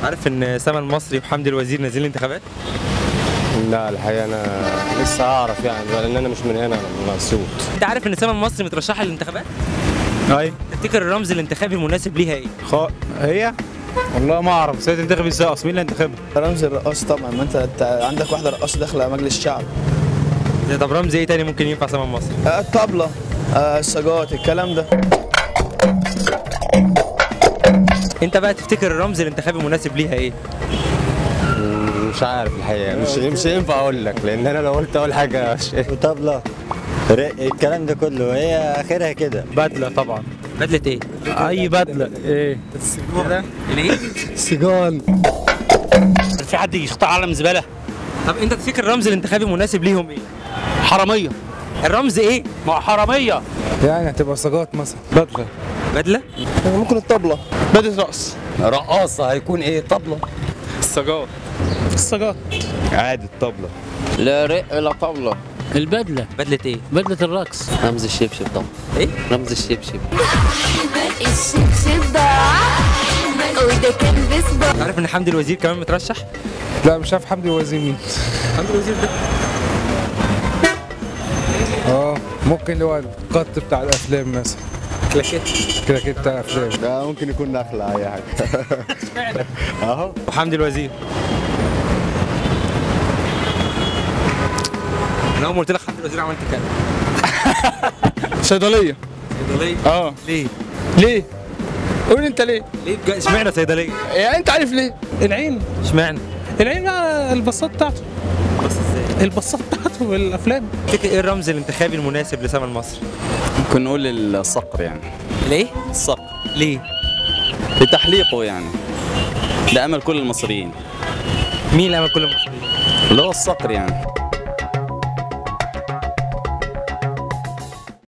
عارف ان سما المصري وحمدي الوزير نازلين انتخابات لا الحقيقه انا لسه اعرف يعني لان انا مش من هنا انا من اسيوط انت عارف ان سما المصري مترشحه للانتخابات اي تفتكر الرمز الانتخابي المناسب ليها ايه خ... هي والله ما اعرف بس هي تنتخب ازاي اصلا مين اللي هينتخبها رمز الرقاص طبعا ما انت أنت عندك واحده رقاصه داخله مجلس الشعب زي طب رمز ايه تاني ممكن ينفع سما المصري آه، الطبله آه، السجات الكلام ده انت بقى تفتكر الرمز الانتخابي المناسب ليها ايه مش عارف الحقيقه مش مش ينفع اقول لك لان انا لو قلت اول حاجه طبلة رق الكلام ده كله هي اخرها كده بدله طبعا بدله ايه اي بدله ايه الايه سجان في حد يختار علم زباله طب انت تفتكر الرمز الانتخابي المناسب ليهم ايه حراميه الرمز ايه ما هو حراميه يعني هتبقى سجات مثلا بدله بدله ممكن الطبله بدله رقص رقاصة هيكون ايه طبلة السجات السجات عادي الطبله لا رق لا طبلة البدله بدله ايه بدله الرقص رمز الشبشب طبعا ايه رمز الشبشب الشبشب ضاع وده كان بصبع عارف ان حمدي الوزير كمان مترشح لا مش عارف حمدي الوزير مين حمدي الوزير ده اه ممكن اللي هو القط بتاع الافلام مثلا كلاكيت كده كده بتاع الافلام ده ممكن يكون نخله اي حاجه اهو وحمدي الوزير انا اول ما قلت لك حمدي الوزير عملت كده صيدليه صيدليه اه ليه ليه قول انت ليه ليه بجد اشمعنى صيدليه يعني انت عارف ليه العين اشمعنى العين بقى البصات بتاعته بس ازاي البصات بتاعته في الافلام تفتكر ايه الرمز الانتخابي المناسب لسما المصري ممكن نقول الصقر يعني ليه الصقر ليه لتحليقه يعني ده امل كل المصريين مين اللي عمل كل المصريين اللي هو الصقر يعني